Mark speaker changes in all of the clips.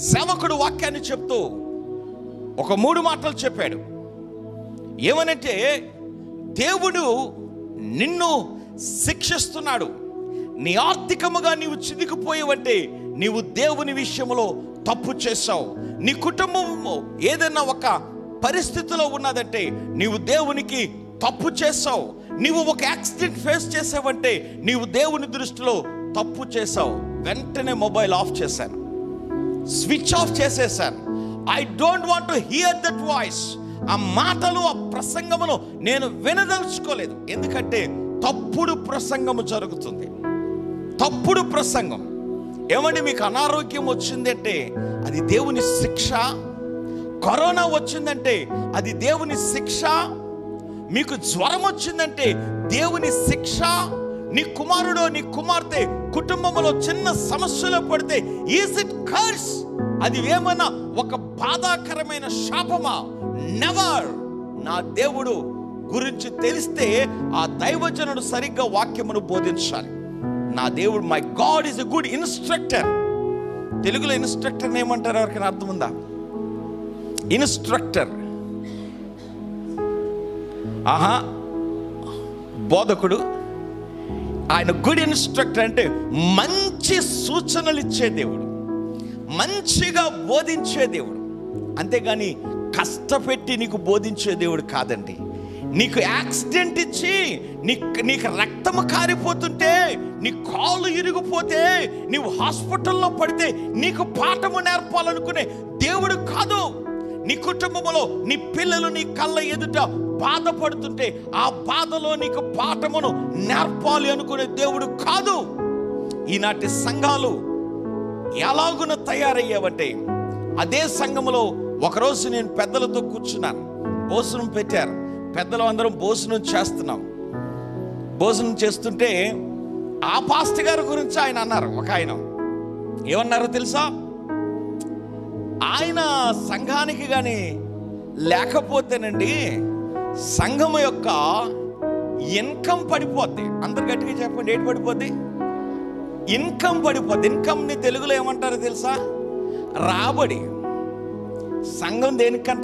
Speaker 1: సేవకుడు వాక్యాన్ని చెప్తూ ఒక మూడు మాటలు చెప్పాడు ఏమనంటే దేవుడు నిన్ను శిక్షిస్తున్నాడు నీ ఆర్థికముగా నీవు చిదికిపోయేవంటే నీవు దేవుని విషయంలో తప్పు చేశావు నీ కుటుంబం ఏదైనా ఒక పరిస్థితిలో ఉన్నదంటే నీవు దేవునికి తప్పు చేశావు నీవు ఒక యాక్సిడెంట్ ఫేస్ చేసావంటే నీవు దేవుని దృష్టిలో తప్పు చేశావు వెంటనే మొబైల్ ఆఫ్ చేశాను స్విచ్ ఆఫ్ చేసేసాను I don't want to hear that voice ఆ మాటలు ఆ ప్రసంగమును నేను వినదలుచుకోలేదు ఎందుకంటే తప్పుడు ప్రసంగము జరుగుతుంది తప్పుడు ప్రసంగం ఏమండి మీకు అనారోగ్యం వచ్చిందంటే అది దేవుని శిక్ష కరోనా వచ్చిందంటే అది దేవుని శిక్ష మీకు జ్వరం వచ్చిందంటే దేవుని శిక్ష నీ కుమారుడు నీ కుమార్తె కుటుంబంలో చిన్న సమస్యలో పడితే ఈజ్ ఇట్ కర్స్ అది ఏమన్నా ఒక బాధాకరమైన శాపమా నెవర్ నా దేవుడు గురించి తెలిస్తే ఆ దైవజనుడు సరిగ్గా వాక్యమును బోధించాలి నా దేవుడు my god is a good instructor తెలుగులో ఇన్స్ట్రక్టర్ ఏమంటారు ఎవరికైనా అర్థం ఉందా ఇన్స్ట్రక్టర్ ఆహా బోధకుడు ఆయన గుడ్ ఇన్స్ట్రక్టర్ అంటే మంచి సూచనలు ఇచ్చే దేవుడు మంచిగా బోధించే దేవుడు అంతేగాని కష్టపెట్టి నీకు బోధించే దేవుడు కాదండి నీకు యాక్సిడెంట్ ఇచ్చి నీకు నీకు రక్తము కారిపోతుంటే నీ కాలు ఇరిగిపోతే నీవు హాస్పిటల్లో పడితే నీకు పాఠము నేర్పాలనుకునే దేవుడు కాదు నీ కుటుంబంలో నీ పిల్లలు నీ కళ్ళ ఎదుట బాధపడుతుంటే ఆ బాధలో నీకు పాఠమును నేర్పాలి అనుకునే దేవుడు కాదు ఈనాటి సంఘాలు ఎలాగున తయారయ్యావంటే అదే సంఘములో ఒకరోజు నేను పెద్దలతో కూర్చున్నాను భోజనం పెట్టారు పెద్దలు అందరం భోజనం చేస్తున్నాం భోజనం చేస్తుంటే ఆ పాస్ట్ గారి గురించి ఆయన అన్నారు ఒక ఆయన ఏమన్నారో తెలుసా ఆయన సంఘానికి కానీ లేకపోతేనండి సంఘము యొక్క ఇన్కమ్ పడిపోద్ది అందరు గట్టిగా చెప్పండి ఏంటి పడిపోద్ది ఇన్కమ్ పడిపోద్ది ఇన్కమ్ని తెలుగులో ఏమంటారో తెలుసా రాబడి సంఘం దేనికంట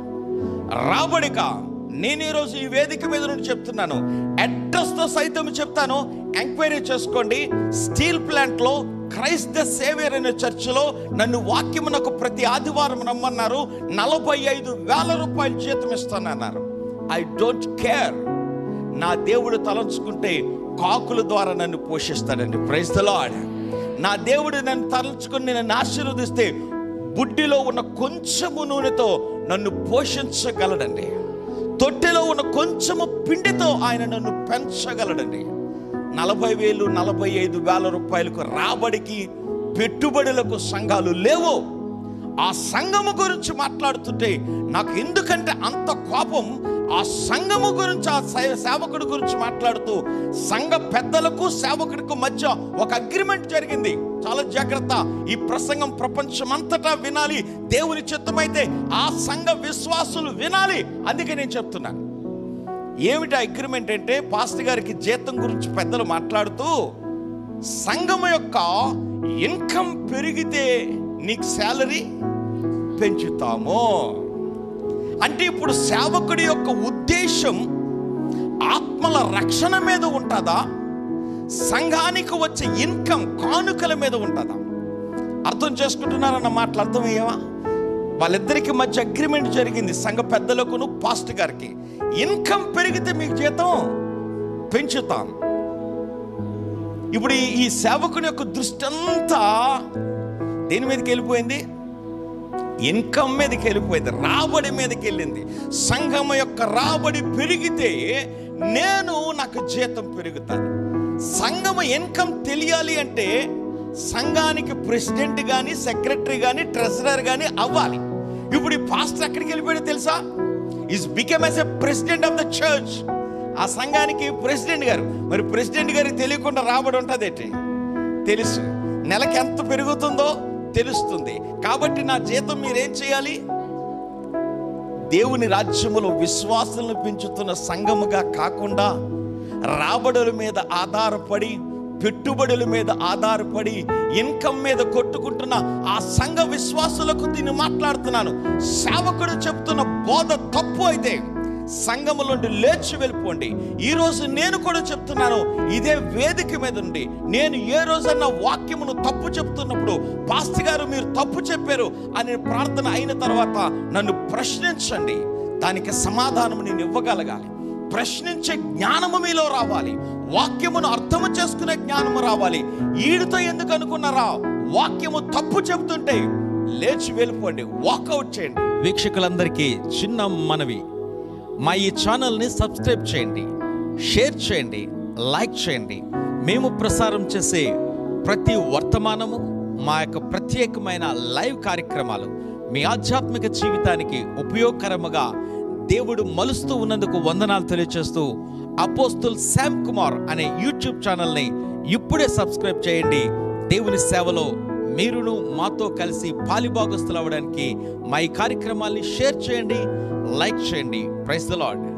Speaker 1: రాబడిక నేను ఈరోజు ఈ వేదిక మీద నుండి చెప్తున్నాను అడ్రస్తో సైతం చెప్తాను ఎంక్వైరీ చేసుకోండి స్టీల్ ప్లాంట్లో క్రైస్త ద సేవియర్ అనే చర్చిలో నన్ను వాక్యమునకు ప్రతి ఆదివారం రమ్మన్నారు నలభై ఐదు వేల రూపాయలు జీతం ఇస్తానన్నారు ఐ డోంట్ కేర్ నా దేవుడు తలంచుకుంటే కాకుల ద్వారా నన్ను పోషిస్తాడండి ప్రైజ్ ద లార్డ్ నా దేవుడు నన్ను తలంచుకుని నన్ను ఆశీర్వదిస్తే బుడ్డిలో ఉన్న కొంచెము నూనెతో నన్ను పోషించగలడండి తొట్టెలో ఉన్న కొంచెము పిండితో ఆయన నన్ను పెంచగలడండి నలభై వేలు నలభై ఐదు వేల రూపాయలకు రాబడికి పెట్టుబడులకు సంఘాలు లేవు ఆ సంఘము గురించి మాట్లాడుతుంటే నాకు ఎందుకంటే అంత కోపం ఆ సంఘము గురించి ఆ సే- సేవకుడి గురించి మాట్లాడుతూ సంఘ పెద్దలకు సేవకుడికి మధ్య ఒక అగ్రిమెంట్ జరిగింది చాలా జాగ్రత్త ఈ ప్రసంగం ప్రపంచమంతటా వినాలి దేవుని చిత్తమైతే ఆ సంఘ విశ్వాసులు వినాలి అందుకే నేను చెప్తున్నాను ఏమిటి అగ్రిమెంట్ అంటే పాస్టర్ గారికి జీతం గురించి పెద్దలు మాట్లాడుతూ సంఘం యొక్క ఇన్కమ్ పెరిగితే నీకు శాలరీ పెంచుతాము అంటే ఇప్పుడు సేవకుడి యొక్క ఉద్దేశం ఆత్మల రక్షణ మీద ఉంటుందా సంఘానికి వచ్చే ఇన్కమ్ కానుకల మీద ఉంటుందా అర్థం చేసుకుంటున్నారన్న మాటలు అర్థమయ్యావా వాళ్ళిద్దరికి మధ్య అగ్రిమెంట్ జరిగింది సంఘ పెద్దలకును పాస్ట్ గారికి ఇన్కమ్ పెరిగితే మీకు జీతం పెంచుతాం ఇప్పుడు ఈ- ఈ సేవకుని యొక్క దృష్టి అంతా దేని మీదకి వెళ్ళిపోయింది ఇన్కమ్ మీదకి వెళ్ళిపోయింది రాబడి మీదకి వెళ్ళింది సంఘం యొక్క రాబడి పెరిగితే నేను నాకు జీతం పెరుగుతాను సంఘం ఇన్కమ్ తెలియాలి అంటే సంఘానికి ప్రెసిడెంట్ కానీ సెక్రటరీ కానీ ట్రెజరర్ కానీ అవ్వాలి ఇప్పుడు ఈ పాస్టర్ ఎక్కడికి వెళ్ళిపోయాడో తెలుసా is become as a president of the church ఆ సంఘానికి ప్రెసిడెంట్ గారు మరి ప్రెసిడెంట్ గారికి తెలియకుండా రాబడి ఉంటుంది ఏంటి తెలుసు నెలకి ఎంత పెరుగుతుందో తెలుస్తుంది కాబట్టి నా జీతం మీరేం చేయాలి దేవుని రాజ్యములో విశ్వాసాలను పెంచుతున్న సంఘముగా కాకుండా రాబడుల మీద ఆధారపడి పెట్టుబడుల మీద ఆధారపడి ఇన్కమ్ మీద కొట్టుకుంటున్న ఆ సంఘ విశ్వాసులకు దీన్ని మాట్లాడుతున్నాను సేవకుడు చెప్తున్న బోధ తప్పు అయితే సంఘముల నుండి లేచి వెళ్ళిపోండి ఈ రోజు నేను కూడా చెప్తున్నాను ఇదే వేదిక మీద ఉండి నేను ఏ రోజన్నా వాక్యమును తప్పు చెప్తున్నప్పుడు పాస్తి గారు మీరు తప్పు చెప్పారు అని ప్రార్థన అయిన తర్వాత నన్ను ప్రశ్నించండి దానికి సమాధానం నేను ఇవ్వగలగాలి ప్రశ్నించే జ్ఞానము మీలో రావాలి వాక్యమును అర్థము చేసుకునే జ్ఞానము రావాలి ఈడితో ఎందుకు అనుకున్నారా వాక్యము తప్పు చెప్తుంటే లేచి వెళ్ళిపోండి వాకౌట్ చేయండి వీక్షకులందరికీ చిన్న మనవి మా ఈ ఛానల్ని సబ్స్క్రైబ్ చేయండి షేర్ చేయండి లైక్ చేయండి మేము ప్రసారం చేసే ప్రతి వర్తమానము మా యొక్క ప్రత్యేకమైన లైవ్ కార్యక్రమాలు మీ ఆధ్యాత్మిక జీవితానికి ఉపయోగకరముగా దేవుడు మలుస్తూ ఉన్నందుకు వందనాలు తెలియజేస్తూ అపోస్తుల్ శామ్ కుమార్ అనే యూట్యూబ్ ఛానల్ని ఇప్పుడే సబ్స్క్రైబ్ చేయండి దేవుని సేవలో మీరును మాతో కలిసి పాలిభాగస్తులు అవ్వడానికి మా ఈ కార్యక్రమాల్ని షేర్ చేయండి లైక్ చేయండి ప్రైస్ ద లార్డ్